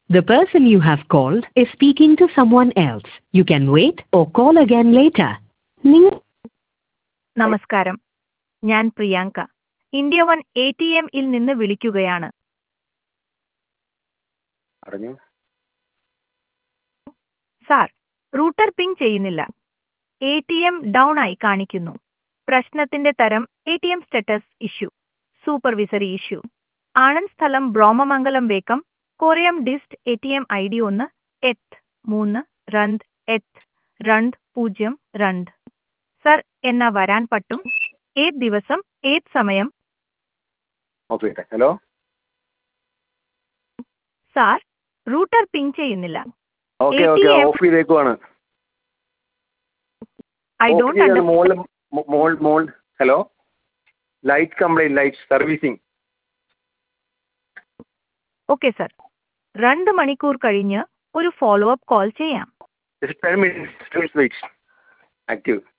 The person you have called is speaking to someone else. You can wait or call again later. നിങ്ങൾ നമസ്കാരം ഞാൻ Priyanka India one A T എമ്മിൽ നിന്ന് വിളിക്കുകയാണ് അറിഞ്ഞു സാർ റൂട്ടർ പിങ് ചെയ്യുന്നില്ല എ ടി എം ഡൗൺ ആയി കാണിക്കുന്നു പ്രശ്നത്തിന്റെ തരം A T M status issue supervisory issue ആണന്ദ് സ്ഥലം Brahmamangalam Vaikom Kottayam dist A T M I D ഒന്ന് എത്ത് മൂന്ന് രണ്ട് എത്ത് രണ്ട് പൂജ്യം രണ്ട് സർ എന്നാ വരാൻ പറ്റും ഏത് ദിവസം ഏത് സമയം ഓഫ് ചെയ്യട്ടെ ഹലോ സാർ റൂട്ടർ പിങ് ചെയ്യുന്നില്ല ഓക്കെ ഓക്കെ ATM ഓഫ് ചെയ്തേക്കുവാണ് ഐ ഓഫ് ഡോണ്ട് ചെയ്താണ് അണ്ടർ മോളിൽ മോൾ മോൾ hello light complaint light servicing okay sir രണ്ട് മണിക്കൂർ കഴിഞ്ഞ് ഒരു ഫോളോ അപ്പ് കോൾ ചെയ്യാം just ten minutes wait active